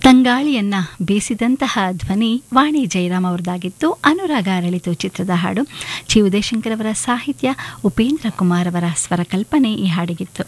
ತಂಗಾಳಿಯನ್ನ ಬೀಸಿದಂತಹ ಧ್ವನಿ ವಾಣಿ ಜಯರಾಮ್ ಅವರದಾಗಿತ್ತು ಅನುರಾಗ ಅರಳಿತು ಚಿತ್ರದ ಹಾಡು ಚಿ ಉದಯಶಂಕರ್ ಅವರ ಸಾಹಿತ್ಯ ಉಪೇಂದ್ರ ಕುಮಾರ್ ಅವರ ಸ್ವರ ಕಲ್ಪನೆ ಈ ಹಾಡಿಗಿತ್ತು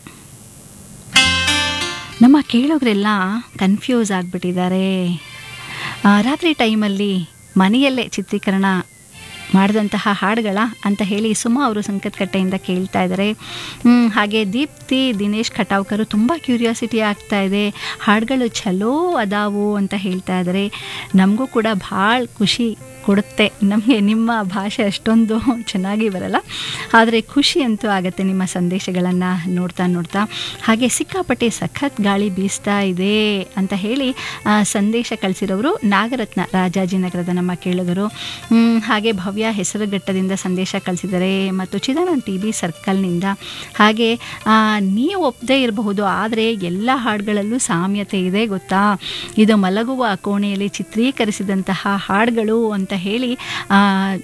ನಮ್ಮ ಕೇಳೋಗ್ರೆಲ್ಲ ಕನ್ಫ್ಯೂಸ್ ಆಗಿಬಿಟ್ಟಿದ್ದಾರೆ ರಾತ್ರಿ ಟೈಮಲ್ಲಿ ಮನೆಯಲ್ಲೇ ಚಿತ್ರೀಕರಣ ಮಾಡಿದಂತಹ ಹಾಡುಗಳ ಅಂತ ಹೇಳಿ ಸುಮಾ ಅವರು ಸಂಕತ್ಕಟ್ಟೆಯಿಂದ ಕೇಳ್ತಾ ಇದ್ದಾರೆ ಹ್ಮ್, ಹಾಗೆ ದೀಪ್ತಿ ದಿನೇಶ್ ಖಟಾವ್ಕರು ತುಂಬ ಕ್ಯೂರಿಯಾಸಿಟಿ ಆಗ್ತಾ ಇದೆ ಹಾಡುಗಳು ಚಲೋ ಅದಾವು ಅಂತ ಹೇಳ್ತಾ ಇದ್ದಾರೆ ನಮಗೂ ಕೂಡ ಭಾಳ ಖುಷಿ ಕೊಡುತ್ತೆ ನಮಗೆ ನಿಮ್ಮ ಭಾಷೆ ಅಷ್ಟೊಂದು ಚೆನ್ನಾಗಿ ಬರಲ್ಲ ಆದರೆ ಖುಷಿ ಅಂತೂ ಆಗುತ್ತೆ ನಿಮ್ಮ ಸಂದೇಶಗಳನ್ನು ನೋಡ್ತಾ ನೋಡ್ತಾ ಹಾಗೆ ಸಿಕ್ಕಾಪಟ್ಟೆ ಸಖತ್ ಗಾಳಿ ಬೀಸ್ತಾ ಇದೆ ಅಂತ ಹೇಳಿ ಆ, ಸಂದೇಶ ಕಳಿಸಿರೋರು ನಾಗರತ್ನ ರಾಜಾಜಿನಗರದ ನಮ್ಮ ಕೇಳುಗರು ಹ್ಮ್, ಹಾಗೆ ಭವ್ಯ ಹೆಸರುಘಟ್ಟದಿಂದ ಸಂದೇಶ ಕಳಿಸಿದ್ದಾರೆ ಮತ್ತು ಚಿದಾನಂದ್ ಟಿ ಬಿ ಸರ್ಕಲ್ನಿಂದ ಹಾಗೆ ಆ, ನೀವು ಒಪ್ಪದೇ ಇರಬಹುದು ಆದರೆ ಎಲ್ಲ ಹಾಡುಗಳಲ್ಲೂ ಸಾಮ್ಯತೆ ಇದೆ ಗೊತ್ತಾ ಇದು ಮಲಗುವ ಕೋಣೆಯಲ್ಲಿ ಚಿತ್ರೀಕರಿಸಿದಂತಹ ಹಾಡುಗಳು ಅಂತ ಹೇಳಿ ಆ,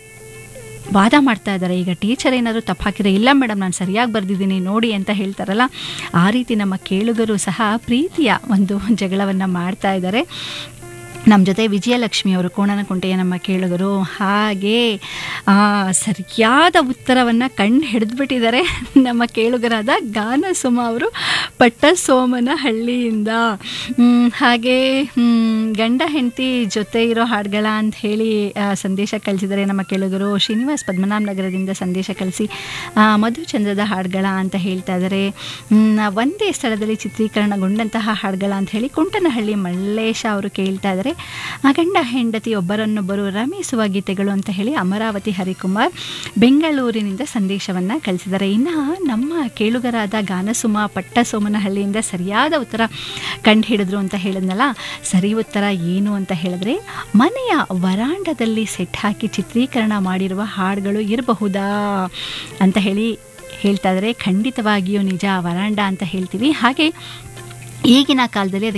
ವಾದ ಮಾಡ್ತಾ ಇದ್ದಾರೆ ಈಗ ಟೀಚರ್ ಏನಾದರೂ ತಪ್ಪು ಹಾಕಿದ್ರೆ ಇಲ್ಲ ಮೇಡಮ್ ನಾನು ಸರಿಯಾಗಿ ಬರೆದಿದ್ದೀನಿ ನೋಡಿ ಅಂತ ಹೇಳ್ತಾರಲ್ಲ ಆ ರೀತಿ ನಮ್ಮ ಕೇಳುಗರು ಸಹ ಪ್ರೀತಿಯ ಒಂದು ಜಗಳವನ್ನು ಮಾಡ್ತಾ ಇದ್ದಾರೆ ನಮ್ಮ ಜೊತೆ ವಿಜಯಲಕ್ಷ್ಮಿ ಅವರು ಕೋಣನಕುಂಟೆಯ ನಮ್ಮ ಕೇಳುಗರು ಹಾಗೆ ಆ, ಸರಿಯಾದ ಉತ್ತರವನ್ನು ಕಣ್ಣು ಹಿಡಿದ್ಬಿಟ್ಟಿದ್ದಾರೆ ನಮ್ಮ ಕೇಳುಗರಾದ ಗಾನ ಸುಮ ಅವರು ಪಟ್ಟಸೋಮನ ಹಳ್ಳಿಯಿಂದ ಹ್ಮ್, ಹಾಗೆ ಹ್ಮ್, ಗಂಡ ಹೆಂಡತಿ ಜೊತೆ ಇರೋ ಹಾಡುಗಳ ಅಂತ ಹೇಳಿ ಆ, ಸಂದೇಶ ಕಳಿಸಿದ್ದಾರೆ ನಮ್ಮ ಕೇಳುಗರು ಶ್ರೀನಿವಾಸ್ ಪದ್ಮನಾಭ ನಗರದಿಂದ ಸಂದೇಶ ಕಳಿಸಿ ಆ, ಮಧುಚಂದ್ರದ ಹಾಡುಗಳ ಅಂತ ಹೇಳ್ತಾ ಇದ್ದಾರೆ ಹ್ಮ್, ಒಂದೇ ಸ್ಥಳದಲ್ಲಿ ಚಿತ್ರೀಕರಣಗೊಂಡಂತಹ ಹಾಡುಗಳ ಅಂತ ಹೇಳಿ ಕುಂಟನಹಳ್ಳಿ ಮಲ್ಲೇಶ ಅವರು ಕೇಳ್ತಾ ಇದ್ದಾರೆ ಆ ಗಂಡ ಹೆಂಡತಿ ಒಬ್ಬರನ್ನೊಬ್ಬರು ರಮಿಸುವ ಗೀತೆಗಳು ಅಂತ ಹೇಳಿ ಅಮರಾವತಿ ಹರಿಕುಮಾರ್ ಬೆಂಗಳೂರಿನಿಂದ ಸಂದೇಶವನ್ನು ಕಳಿಸಿದ್ದಾರೆ ಇನ್ನು ನಮ್ಮ ಕೇಳುಗರಾದ ಗಾನಸುಮ ಪಟ್ಟಸೋಮನಹಳ್ಳಿಯಿಂದ ಸರಿಯಾದ ಉತ್ತರ ಕಂಡು ಹಿಡಿದ್ರು ಅಂತ ಹೇಳಿದ್ನಲ್ಲ ಸರಿ ಉತ್ತರ ಏನು ಅಂತ ಹೇಳಿದ್ರೆ ಮನೆಯ ವರಾಂಡದಲ್ಲಿ ಸೆಟ್ ಹಾಕಿ ಚಿತ್ರೀಕರಣ ಮಾಡಿರುವ ಹಾಡುಗಳು ಇರಬಹುದಾ ಅಂತ ಹೇಳಿ ಹೇಳ್ತಾ ಇದ್ದಾರೆ ಖಂಡಿತವಾಗಿಯೂ ನಿಜ ವರಾಂಡ ಅಂತ ಹೇಳ್ತೀವಿ ಹಾಗೆ ಈಗಿನ ಕಾಲದಲ್ಲಿ